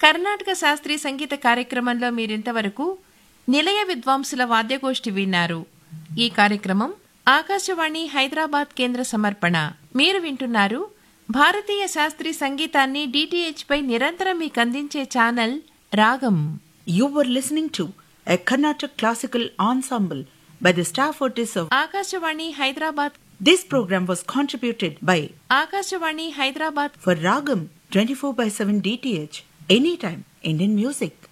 కర్ణాటక శాస్త్రీయ సంగీత కార్యక్రమంలో మీరింతవరకు నిలయ విద్వాంసుల వాద్యగోష్ఠి విన్నారు ఈ కార్యక్రమం ఆకాశవాణి హైదరాబాద్ కేంద్ర సమర్పణ మీరు వింటున్నారు భారతీయ శాస్త్రీయ సంగీతాన్ని డిటిహెచ్ పై నిరంతరం మీకు అందించే ఛానల్ రాగం You were listening to a Carnatic classical ensemble by the staff artists of. Akashvani Hyderabad This program was contributed by Akashvani Hyderabad for Ragam 24 by 7 DTH. Anytime Indian music.